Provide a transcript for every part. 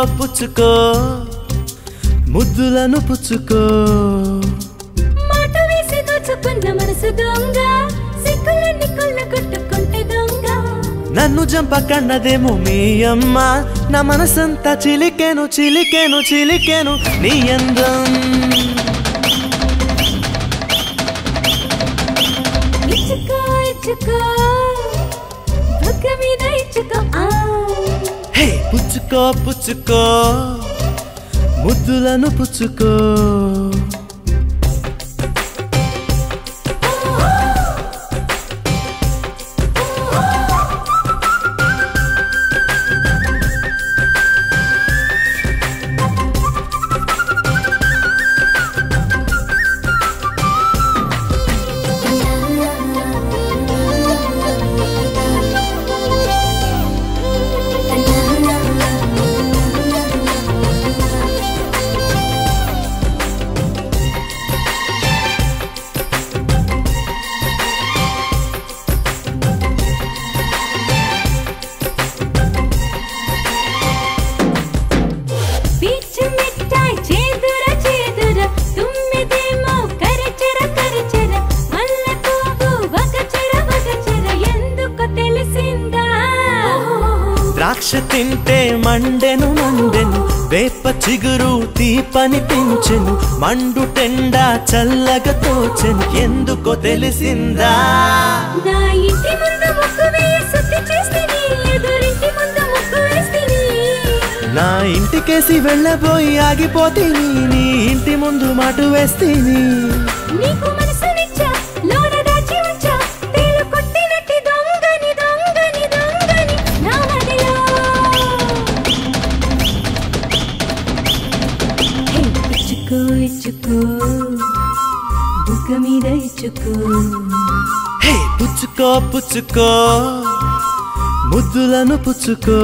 పుచ్చుకో ముద్దులను పుచ్చుకో మాట వేసి దోచుకున్న మనసు దొంగ సిక్కులన్నీ కొల్ల కొట్టుకుంటే దొంగ నన్ను జంపకన్నదేమో మీ అమ్మ నా మనసంతా చిలికెను చిలికెను చిలికెను నీ అందం ఇచ్చుకో ఇచ్చుకో బుగ్గ మీద ఇచ్చుకో ఆ హే పుచ్చుకో పుచ్చుకో ముద్దులను పుచ్చుకో పీచు మిఠాయి చేదుర చేదుర తుమ్మిదేమో కరచర కరచర మల్లె పువ్వు వగచర వగచర ఎందుకు తెలిసిందా ద్రాక్ష తింటే మండెను మండెను వేప చిగురు తీపని పెంచెను మండు టెండా చల్లగా తోచెను ఎందుకో తెలిసిందా నా ఇంటి ముందు ముక్కు వేయి శుద్ధి చేస్తేని ఎదురింటి ముందు ముక్కు వేస్తేని నా ఇంటికేసి వెళ్ళబోయి ఆగిపోతేని నీ ఇంటి ముందు మాటు వేస్తేని నీకు మనసునిచ్చా లోన దాచి ఉంచా తేలు కొట్టినట్టి దొంగని దొంగని దొంగని నా మదిలో హే, ఇచ్చుకో ఇచ్చుకో బుగ్గ మీద ఇచ్చుకో హే పుచ్చుకో పుచ్చుకో ముద్దులను పుచ్చుకో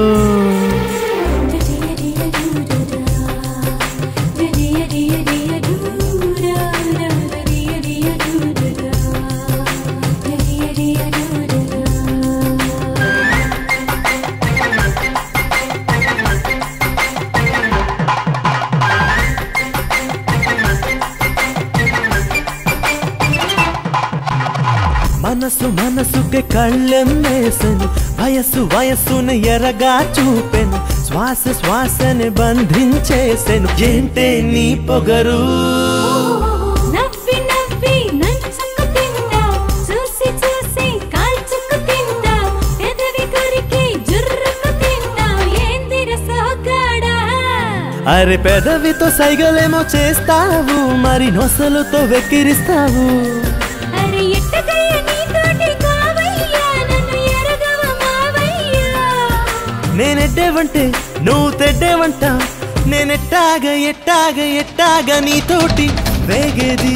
మనసు మనసుకి కళ్ళెమ్మేసెను వయస్సు వయస్సును ఎరగా చూపెను శ్వాస శ్వాసని బంధించేసెను ఏంటే నీ పొగరు నవ్వి నవ్వి నంచుకు తిందా చూసి చూసి కాల్చుకు తిందా పెదవి కొరికి జుర్రుకు తిందా ఏందిర సోగాడా అరే పెదవితో సైగలేమో చేస్తావు మరి నొసలుతో వెక్కిరిస్తావు అరే ఎట్టగయ్య నీతోటి కావయ్యా నన్ను ఎరగవ మావయ్యా నేనెడ్డేవంటే నువ్వు తెడ్డేవంట నేనెట్టాగ ఎట్టాగ ఎట్టాగ నీతోటి వేగేది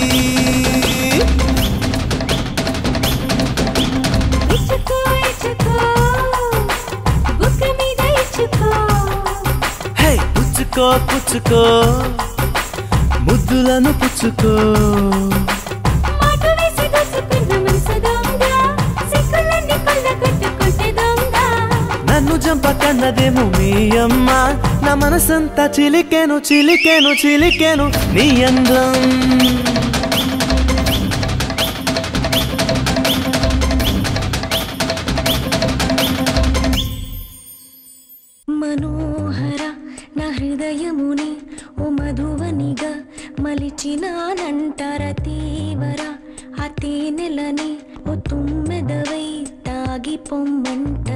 ఇచ్చుకో ఇచ్చుకో బుక్క మీద ఇచ్చుకో హే పుచ్చుకో పుచ్చుకో ముద్దులను పుచ్చుకో మాట వేసి దోచుకున్న మనసు దొంగ సిక్కులన్నీ కొల్ల కొట్టుకుంటే దొంగ నన్ను జంపకన్నదేమో మీ అమ్మ నా మనసంతా చిలికెను చిలికెను చిలికెను నీ అందం మనోహర నా హృదయముని ఓ మధువనిగా మలిచినానంటర తీవర ఆ తేనెలని ఓ తుమ్మెదవై తాగి పొమ్మంట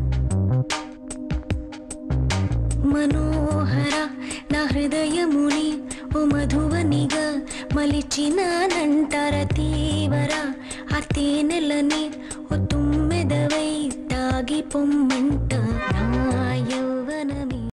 మనోహర నా హృదయముని ఓ మధువనిగా మలిచినానంటర తీవర ఆ తేనెలని ఓ తుమ్మెదవై తాగి పొమ్మంట